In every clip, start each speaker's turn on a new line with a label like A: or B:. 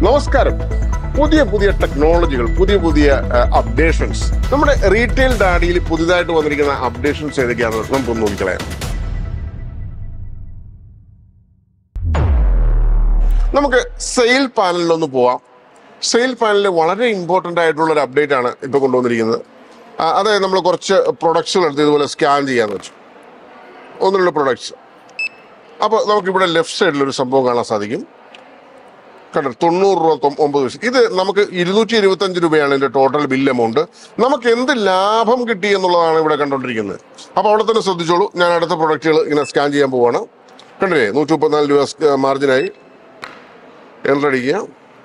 A: നമസ്കാരം പുതിയ പുതിയ ടെക്നോളജികൾ പുതിയ പുതിയ അപ്ഡേഷൻസ് നമ്മുടെ റീറ്റെയിൽ ഡാഡിയിൽ പുതിയതായിട്ട് വന്നിരിക്കുന്ന അപ്ഡേഷൻസ് ഏതൊക്കെയാണെന്ന് നമുക്ക് നോക്കിക്കളയാം നമുക്ക് സെയിൽ പാനലിലൊന്ന് പോവാം സെയിൽ പാനലിൽ വളരെ ഇമ്പോർട്ടൻ്റ് ആയിട്ടുള്ള ഒരു അപ്ഡേറ്റ് ആണ് ഇപ്പോൾ കൊണ്ടുവന്നിരിക്കുന്നത് ആ, അതായത് നമ്മൾ കുറച്ച് പ്രൊഡക്ട്സുകൾ എടുത്ത് ഇതുപോലെ സ്കാൻ ചെയ്യാന്ന് വെച്ചു ഒന്നിനുള്ള പ്രൊഡക്ട്സ് അപ്പോൾ നമുക്കിവിടെ ലെഫ്റ്റ് സൈഡിൽ ഒരു സംഭവം കാണാൻ സാധിക്കും കണ്ടോ തൊണ്ണൂറ് രൂപ തൊ- ഒമ്പത് പൈസ ഇത് നമുക്ക് ഇരുന്നൂറ്റി ഇരുപത്തഞ്ച് രൂപയാണ് ഇതിന്റെ ടോട്ടൽ ബിൽ എമൗണ്ട് നമുക്ക് എന്ത് ലാഭം കിട്ടി എന്നുള്ളതാണ് ഇവിടെ കണ്ടുകൊണ്ടിരിക്കുന്നത് അപ്പോൾ അവിടെ തന്നെ ശ്രദ്ധിച്ചോളൂ ഞാൻ അടുത്ത പ്രൊഡക്റ്റുകൾ ഇങ്ങനെ സ്കാൻ ചെയ്യാൻ പോവാണ് കണ്ടില്ലേ നൂറ്റി മുപ്പത്തിനാല് രൂപ സ്- മാർജിനായി എൻ്റർ അടിക്കുക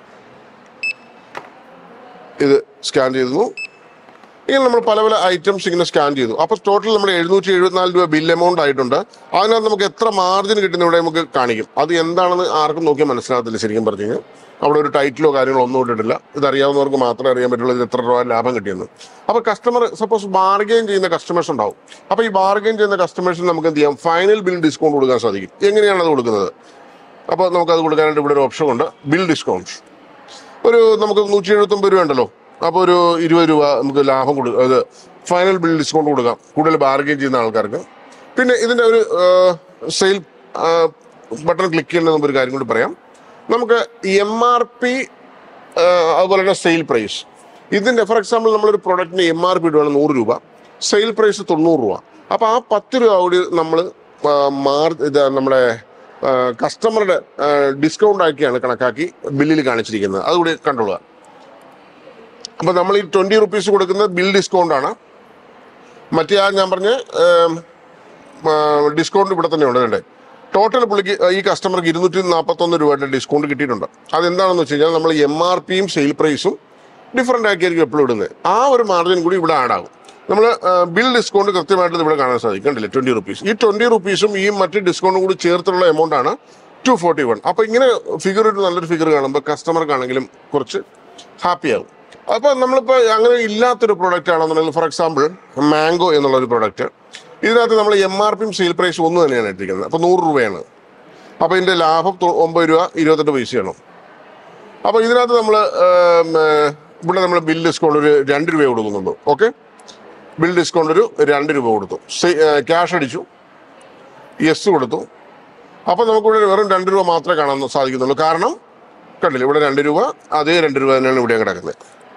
A: ഇത് സ്കാൻ ചെയ്തു ഇങ്ങനെ നമ്മൾ പല പല ഐറ്റംസ് ഇങ്ങനെ സ്കാൻ ചെയ്തു അപ്പോൾ ടോട്ടൽ നമ്മൾ എഴുന്നൂറ്റി എഴുപത്തിനാല് രൂപ ബിൽ എമൗണ്ട് ആയിട്ടുണ്ട് അതിനകത്ത് നമുക്ക് എത്ര മാർജിൻ കിട്ടുന്ന ഇവിടെ നമുക്ക് കാണിക്കും അത് എന്താണെന്ന് ആർക്കും നോക്കിയാൽ മനസ്സിലാകത്തില്ല ശരിക്കും പറഞ്ഞു കഴിഞ്ഞാൽ അവിടെ ഒരു ടൈറ്റിലോ കാര്യങ്ങളോ ഒന്നും ഇട്ടിട്ടില്ല ഇത് അറിയാവുന്നവർക്ക് മാത്രമേ അറിയാൻ പറ്റുള്ളൂ ഇതിന് എത്ര രൂപ ലാഭം കിട്ടിയെന്ന് അപ്പോൾ കസ്റ്റമർ സപ്പോസ് ബാർഗെയിൻ ചെയ്യുന്ന കസ്റ്റമേഴ്സ് ഉണ്ടാവും അപ്പോൾ ഈ ബാർഗെയിൻ ചെയ്യുന്ന കസ്റ്റമേഴ്സിന് നമുക്ക് എന്ത് ചെയ്യാം ഫൈനൽ ബിൽ ഡിസ്കൗണ്ട് കൊടുക്കാൻ സാധിക്കും എങ്ങനെയാണ് അത് കൊടുക്കുന്നത് അപ്പോൾ നമുക്ക് അത് കൊടുക്കാനായിട്ട് ഇവിടെ ഒരു ഓപ്ഷൻ ഉണ്ട് ബിൽ ഡിസ്കൗണ്ട് ഒരു നമുക്ക് നൂറ്റി എഴുപത്തൊമ്പത് രൂപ ഉണ്ടല്ലോ അപ്പോൾ ഒരു ഇരുപത് രൂപ നമുക്ക് ലാഭം കൊടുക്കാം അത് ഫൈനൽ ബിൽ ഡിസ്കൗണ്ട് കൊടുക്കാം കൂടുതൽ ബാർഗെയിൻ ചെയ്യുന്ന ആൾക്കാർക്ക് പിന്നെ ഇതിൻ്റെ ഒരു സെയിൽ ബട്ടൺ ക്ലിക്ക് ചെയ്യുന്ന നമുക്ക് ഒരു കാര്യം കൂടി പറയാം നമുക്ക് എം ആർ പി അതുപോലെ തന്നെ സെയിൽ പ്രൈസ് ഇതിൻ്റെ ഫോർ എക്സാമ്പിൾ നമ്മളൊരു പ്രൊഡക്റ്റിന് എം ആർ പി ഇടുകയാണ് നൂറ് രൂപ സെയിൽ പ്രൈസ് തൊണ്ണൂറ് രൂപ അപ്പോൾ ആ പത്ത് രൂപ കൂടി നമ്മൾ മാർ ഇത് നമ്മുടെ കസ്റ്റമറുടെ ഡിസ്കൗണ്ട് ആക്കിയാണ് കണക്കാക്കി ബില്ലിൽ കാണിച്ചിരിക്കുന്നത് അതുകൂടി കണ്ടോളുക അപ്പോൾ നമ്മൾ ഈ ട്വൻറ്റി റുപ്പീസ് കൊടുക്കുന്നത് ബിൽ ഡിസ്കൗണ്ട് ആണ് മറ്റേ ആ ഞാൻ പറഞ്ഞ ഡിസ്കൗണ്ട് ഇവിടെ തന്നെ ഉണ്ട് അല്ലേ ടോട്ടൽ പുള്ളിക്ക് ഈ കസ്റ്റമർക്ക് ഇരുന്നൂറ്റി നാൽപ്പത്തൊന്ന് രൂപയുടെ ഡിസ്കൗണ്ട് കിട്ടിയിട്ടുണ്ട് അതെന്താണെന്ന് വെച്ച് കഴിഞ്ഞാൽ നമ്മൾ എം ആർ പിയും സെയിൽ പ്രൈസും ഡിഫറൻ്റ് ആക്കിയായിരിക്കും എപ്പോഴും ഇടുന്നത് ആ ഒരു മാർജിൻ കൂടി ഇവിടെ ആഡ് ആകും നമ്മൾ ബിൽ ഡിസ്കൗണ്ട് കൃത്യമായിട്ട് ഇവിടെ കാണാൻ സാധിക്കും കണ്ടില്ലേ ട്വൻറ്റി റുപ്പീസ് ഈ ട്വൻറ്റി റുപ്പീസും ഈ മറ്റ് ഡിസ്കൗണ്ടും കൂടി ചേർത്തുള്ള എമൗണ്ട് ആണ് ടു ഫോർട്ടി വൺ അപ്പോൾ ഇങ്ങനെ ഫിഗർ ഒരു നല്ലൊരു ഫിഗർ കാണുമ്പോൾ കസ്റ്റമർക്കാണെങ്കിലും കുറച്ച് ഹാപ്പി ആകും അപ്പോൾ നമ്മളിപ്പോൾ അങ്ങനെ ഇല്ലാത്തൊരു പ്രോഡക്റ്റ് ആണെന്നുണ്ടെങ്കിൽ ഫോർ എക്സാമ്പിൾ മാംഗോ എന്നുള്ള ഒരു പ്രോഡക്റ്റ് ഇതിനകത്ത് നമ്മൾ എം ആർ പിയും സെയിൽ പ്രൈസ് ഒന്ന് തന്നെയാണ് എടുത്തിരിക്കുന്നത് അപ്പോൾ നൂറ് രൂപയാണ് അപ്പോൾ ഇതിൻ്റെ ലാഭം തൊ- ഒമ്പത് രൂപ ഇരുപത്തെട്ട് പൈസയാണ് അപ്പോൾ ഇതിനകത്ത് നമ്മൾ ഇവിടെ നമ്മൾ ബിൽ ഡിസ്കൗണ്ട് ഒരു രണ്ട് രൂപ കൊടുക്കുന്നുണ്ട് ഓക്കെ ബിൽ ഡിസ്കൗണ്ട് ഒരു രണ്ട് രൂപ കൊടുത്തു ക്യാഷ് അടിച്ചു യെസ് കൊടുത്തു അപ്പോൾ നമുക്കിവിടെ വെറും രണ്ട് രൂപ മാത്രമേ കാണാൻ സാധിക്കുന്നുള്ളൂ കാരണം കണ്ടില്ല ഇവിടെ രണ്ട് രൂപ അതേ രണ്ട് രൂപ തന്നെയാണ് ഇവിടെ കിടക്കുന്നത്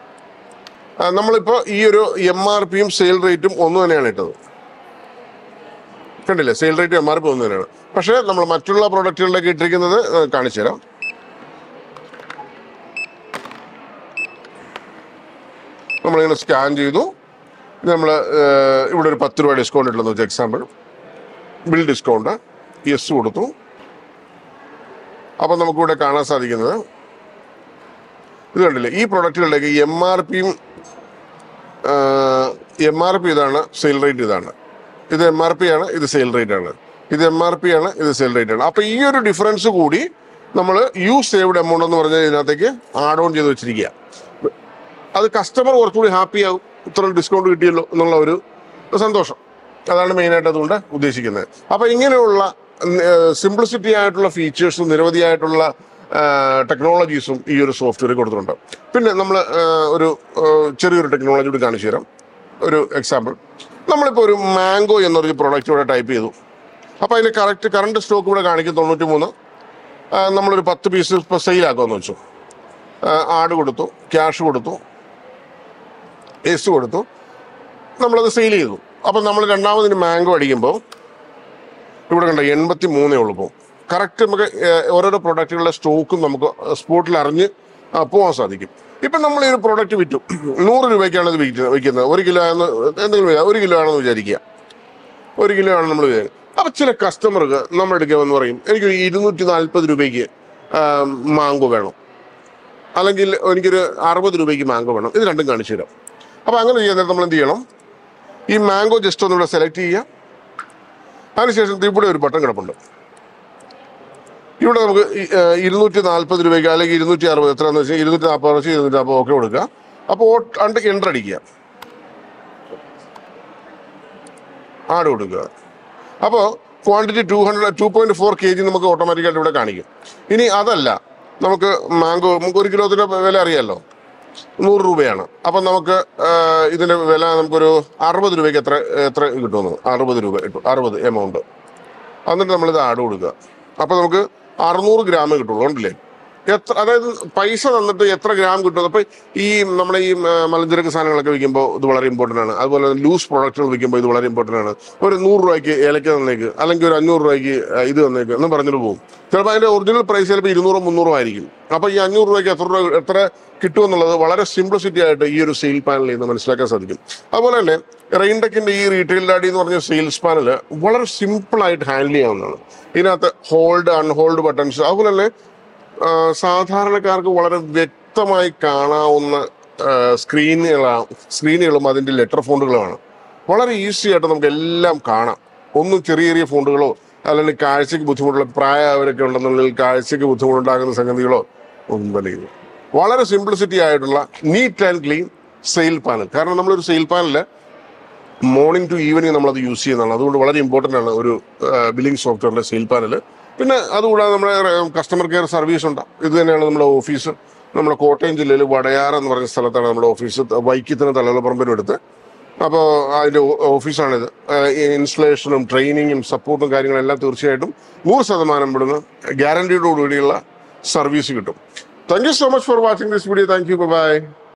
A: ആ, നമ്മളിപ്പോൾ ഈ ഒരു എം ആർ പിയും സെയിൽ റേറ്റും ഒന്ന് തന്നെയാണ് ഇട്ടത് കണ്ടില്ലേ സെയിൽ റേറ്റും എം ആർ പി ഒന്ന് തന്നെയാണ് പക്ഷേ നമ്മൾ മറ്റുള്ള പ്രോഡക്റ്റുകളിലേക്ക് ഇട്ടിരിക്കുന്നത് ആ, കാണിച്ചു തരാം നമ്മളിങ്ങനെ സ്കാൻ ചെയ്തു നമ്മൾ ഇവിടെ ഒരു പത്ത് രൂപ ഡിസ്കൗണ്ട് ഉണ്ടെന്ന് വെച്ചാൽ എക്സാമ്പിൾ ബിൽ ഡിസ്കൗണ്ട് യെസ് കൊടുത്തു അപ്പം നമുക്കിവിടെ കാണാൻ സാധിക്കുന്നത് ഇത് കണ്ടില്ലേ ഈ പ്രൊഡക്റ്റുകളിലേക്ക് എം ആർ പിയും എം ആർ പി ഇതാണ് സെയിൽ റേറ്റ് ഇതാണ് ഇത് എം ആർ പി ആണ് ഇത് സെയിൽ റേറ്റ് ആണ് ഇത് എം ആർ പി ആണ് ഇത് സെയിൽ റേറ്റ് ആണ് അപ്പോൾ ഈ ഒരു ഡിഫറൻസ് കൂടി നമ്മൾ യു സേവ്ഡ് എമൗണ്ട് എന്ന് പറഞ്ഞ ഇതിനകത്തേക്ക് ആഡ് ഓൺ ചെയ്ത് വെച്ചിരിക്കുക അത് കസ്റ്റമർ കുറച്ചുകൂടി ഹാപ്പി ആവും ഇത്ര ടെസ്കൗണ്ട് കിട്ടിയല്ലോ എന്നുള്ള ഒരു സന്തോഷം അതാണ് മെയിനായിട്ട് അതുകൊണ്ട് ഉദ്ദേശിക്കുന്നത് അപ്പോൾ ഇങ്ങനെയുള്ള സിംപ്ലിസിറ്റി ആയിട്ടുള്ള ഫീച്ചേഴ്സും നിരവധിയായിട്ടുള്ള ടെക്നോളജീസും ഈ ഒരു സോഫ്റ്റ്വെയർ കൊടുത്തിട്ടുണ്ട് പിന്നെ നമ്മൾ ഒരു ആ, ചെറിയൊരു ടെക്നോളജി കൂടി കാണിച്ചു തരാം ഒരു എക്സാമ്പിൾ നമ്മളിപ്പോൾ ഒരു മാംഗോ എന്നൊരു പ്രോഡക്റ്റ് ഇവിടെ ടൈപ്പ് ചെയ്തു അപ്പോൾ അതിന് കറക്റ്റ് കറണ്ട് സ്റ്റോക്ക് ഇവിടെ കാണിക്കും തൊണ്ണൂറ്റി മൂന്ന് നമ്മളൊരു പത്ത് പീസ് ഇപ്പോൾ സെയിലാക്കുമെന്ന് വെച്ചു ആഡ് കൊടുത്തു ക്യാഷ് കൊടുത്തു എസ് കൊടുത്തു നമ്മളത് സെയിൽ ചെയ്തു അപ്പം നമ്മൾ രണ്ടാമതിന് മാംഗോ അടിക്കുമ്പോൾ ഇവിടെ കണ്ട എൺപത്തി മൂന്നേ ഉള്ളൂ ഇപ്പോൾ കറക്റ്റ് നമുക്ക് ഏഹ്, ഓരോരോ പ്രോഡക്റ്റുകളുടെ സ്റ്റോക്കും നമുക്ക് സ്പോട്ടിൽ അറിഞ്ഞ് ആ, പോകാൻ സാധിക്കും ഇപ്പം നമ്മൾ ഈ ഒരു പ്രോഡക്റ്റ് വിറ്റു നൂറ് രൂപയ്ക്കാണ് ഇത് വിൽക്കുന്നത് വിൽക്കുന്നത് ഒരു കിലോ ആണെന്ന് എന്തെങ്കിലും വിചാ- ഒരു കിലോ ആണെന്ന് വിചാരിക്കുക ഒരു കിലോ ആണ് നമ്മൾ വിചാരിക്കുക അപ്പം ചില കസ്റ്റമർക്ക് നമ്മുടെ എടുക്കാമെന്ന് പറയും എനിക്ക് ഇരുന്നൂറ്റി നാൽപ്പത് രൂപയ്ക്ക് ആ, മാംഗോ വേണം അല്ലെങ്കിൽ എനിക്കൊരു അറുപത് രൂപയ്ക്ക് മാംഗോ വേണം ഇത് രണ്ടും കാണിച്ചു തരാം അപ്പോൾ അങ്ങനെ ചെയ്യാൻ നേരം നമ്മൾ എന്ത് ചെയ്യണം ഈ മാംഗോ ജസ്റ്റ് ഒന്നിവിടെ സെലക്ട് ചെയ്യുക അതിനുശേഷം ദേ ഇവിടെ ഒരു ബട്ടൺ കിടപ്പുണ്ട് ഇവിടെ നമുക്ക് ഈ, ഏഹ്, ഇരുന്നൂറ്റി നാൽപ്പത് രൂപയ്ക്ക് അല്ലെങ്കിൽ ഇരുന്നൂറ്റി അറുപത് എത്രയാണെന്ന് വെച്ചാൽ ഇരുന്നൂറ്റി നാൽപ്പത് വെച്ച് ഇരുന്നൂറ്റി നാൽപ്പത് ഓക്കെ കൊടുക്കുക അപ്പോൾ അണ്ട് എൻ്റർ അടിക്കുക ആഡ് കൊടുക്കുക അപ്പോൾ quantity two hundred two point four K G നമുക്ക് ഓട്ടോമാറ്റിക്കായിട്ട് ഇവിടെ കാണിക്കും ഇനി അതല്ല നമുക്ക് മാംഗോ നമുക്ക് ഒരു കിലോത്തിന്റെ വില അറിയാമല്ലോ നൂറ് രൂപയാണ് അപ്പം നമുക്ക് ആ, ഇതിന്റെ വില നമുക്കൊരു അറുപത് രൂപയ്ക്ക് എത്ര എത്ര കിട്ടുമെന്ന് അറുപത് രൂപ കിട്ടും അറുപത് എമൗണ്ട് എന്നിട്ട് നമ്മളിത് ആഡ് കൊടുക്കുക അപ്പം നമുക്ക് അറുന്നൂറ് ഗ്രാമേ കിട്ടുള്ളൂ ഉണ്ടല്ലേ എത്ര അതായത് പൈസ തന്നിട്ട് എത്ര ഗ്രാം കിട്ടും അപ്പൊ ഈ നമ്മുടെ ഈ ആ, മലഞ്ചരക്ക് സാധനങ്ങളൊക്കെ വിൽക്കുമ്പോൾ ഇത് വളരെ ഇമ്പോർട്ടൻ്റ് ആണ് അതുപോലെ ലൂസ് പ്രൊഡക്റ്റുകൾ വിൽക്കുമ്പോൾ ഇത് വളരെ ഇമ്പോർട്ടൻ്റ് ആണ് ഒരു നൂറ് രൂപയ്ക്ക് ഏലക്ക തന്നേക്ക് അല്ലെങ്കിൽ ഒരു അഞ്ഞൂറ് രൂപയ്ക്ക് ആ, ഇത് തന്നേക്ക് എന്ന് പറഞ്ഞിട്ട് പോകും ചിലപ്പോൾ അതിന്റെ ഒറിജിനൽ പ്രൈസ് ചിലപ്പോൾ ഇരുന്നൂറോ മുന്നൂറോ ആയിരിക്കും അപ്പൊ ഈ അഞ്ഞൂറ് രൂപയ്ക്ക് എത്ര രൂപ എത്ര കിട്ടുമെന്നുള്ളത് വളരെ സിംപ്ലിസിറ്റി ആയിട്ട് ഈ ഒരു സെയിൽ പാനലിൽ നിന്ന് മനസ്സിലാക്കാൻ സാധിക്കും അതുപോലെ തന്നെ റെയിൻടെക്കിന്റെ ഈ റീറ്റെയിൽ ഡാഡി എന്ന് പറഞ്ഞ സെയിൽസ് പാനല് വളരെ സിമ്പിൾ ആയിട്ട് ഹാൻഡിൽ ചെയ്യാവുന്നതാണ് ഇതിനകത്ത് ഹോൾഡ് അൺഹോൾഡ് ബട്ടൺസ് അതുപോലെ തന്നെ ആ, സാധാരണക്കാർക്ക് വളരെ വ്യക്തമായി കാണാവുന്ന സ്ക്രീനുകളാണ് സ്ക്രീനുകളും അതിന്റെ ലെറ്റർ ഫോണ്ടുകളുമാണ് വളരെ ഈസി ആയിട്ട് നമുക്ക് എല്ലാം കാണാം ഒന്നും ചെറിയ ചെറിയ ഫോണ്ടുകളോ അല്ലെങ്കിൽ കാഴ്ചക്ക് ബുദ്ധിമുട്ടുള്ള പ്രായവരൊക്കെ ഉണ്ടെന്നുണ്ടെങ്കിൽ കാഴ്ചക്ക് ബുദ്ധിമുട്ടുണ്ടാകുന്ന സംഗതികളോ ഒന്നും തന്നെ ഇല്ല വളരെ സിംപ്ലിസിറ്റി ആയിട്ടുള്ള neat and clean sale panel കാരണം നമ്മളൊരു sale panel morning to evening നമ്മളത് യൂസ് ചെയ്യുന്നതാണ് അതുകൊണ്ട് വളരെ ഇമ്പോർട്ടൻ്റ് ആണ് ഒരു ബില്ലിംഗ് സോഫ്റ്റ്വെയറിന്റെ സെയിൽ പാനൽ പിന്നെ അതുകൂടാതെ നമ്മുടെ കസ്റ്റമർ കെയർ സർവീസ് ഉണ്ട് ഇത് തന്നെയാണ് നമ്മുടെ ഓഫീസ് നമ്മുടെ കോട്ടയം ജില്ലയിൽ വടയാർ എന്ന് പറഞ്ഞ സ്ഥലത്താണ് നമ്മുടെ ഓഫീസ് വൈക്കത്തിന് തലവലപ്പറമ്പിനും എടുത്ത് അപ്പോൾ അതിൻ്റെ ഓഫീസാണിത് ഇൻസ്റ്റലേഷനും ട്രെയിനിങ്ങും സപ്പോർട്ടും കാര്യങ്ങളെല്ലാം തീർച്ചയായിട്ടും നൂറ് ശതമാനം ഇവിടുന്ന് ഗ്യാരണ്ടിയോടുകൂടിയുള്ള സർവീസ് കിട്ടും thank you so much for watching this video thank you by